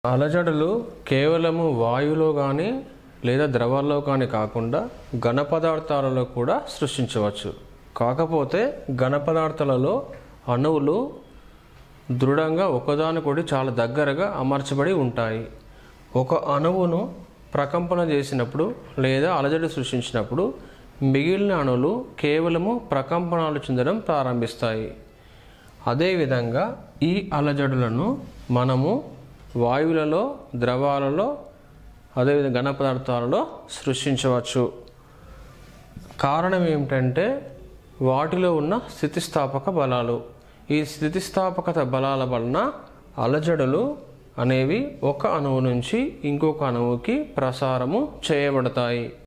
అలజడులు కేవలము వాయువులో కానీ లేదా ద్రవాల్లో కానీ కాకుండా ఘన పదార్థాలలో కూడా సృష్టించవచ్చు కాకపోతే ఘన పదార్థాలలో అణువులు దృఢంగా ఒకదానికొకటి చాలా దగ్గరగా అమర్చబడి ఉంటాయి ఒక అణువును ప్రకంపన చేసినప్పుడు లేదా అలజడి సృష్టించినప్పుడు మిగిలిన అణువులు కేవలము ప్రకంపనాలు చెందడం ప్రారంభిస్తాయి అదేవిధంగా ఈ అలజడులను మనము వాయువులలో ద్రవాలలో అదేవిధంగా ఘన పదార్థాలలో సృష్టించవచ్చు కారణం ఏమిటంటే వాటిలో ఉన్న స్థితిస్థాపక బలాలు ఈ స్థితిస్థాపకత బలాల వలన అలజడులు అనేవి ఒక అణువు నుంచి ఇంకొక అణువుకి ప్రసారము చేయబడతాయి